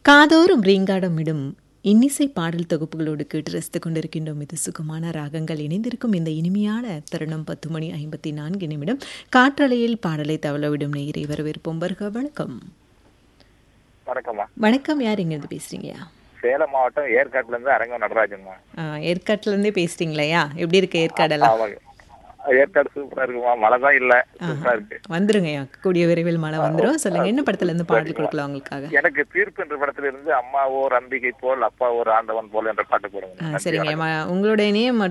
காதோறும் ரீங்காடமிடும் இன்னிசை பாடல் தொகுப்புகளோடு கேட்டு ரசித்துக் கொண்டிருக்கின்றோம் இது சுகமான ராகங்கள் இணைந்திருக்கும் இந்த இனிமையான தருணம் பத்து மணி ஐம்பத்தி நான்கு நிமிடம் காற்றலையில் பாடலை தவளவிடும் நேயரை வரவேற்போம் வருக வணக்கம் வணக்கம்மா வணக்கம் யார் இங்கிருந்து பேசுறீங்கயா சேலம் மாவட்டம் ஏற்காட்டுல இருந்து அரங்கம் நடராஜன்மா ஆ, ஏற்காட்டுல இருந்தே பேசுறீங்களையா எப்படி இருக்கு ஏற்காடெல்லாம் ஆமாங்க ஏற்காடு சூப்பரா இருக்குமா மழை தான் இல்ல சூப்பரா இருக்கு வந்துருங்கய்யா கூடிய விரைவில் மழை வந்துரும் சொல்லுங்க என்ன படத்துல இருந்து பாடல் கொடுக்கலாம் உங்களுக்காக எனக்கு தீர்ப்பு என்ற படத்துல இருந்து அம்மா ஓர் அம்பிகை போல் அப்பா ஓர் ஆண்டவன் போல் என்ற பாட்டு ஆ, போடுங்க சரிங்க உங்களுடைய நேம்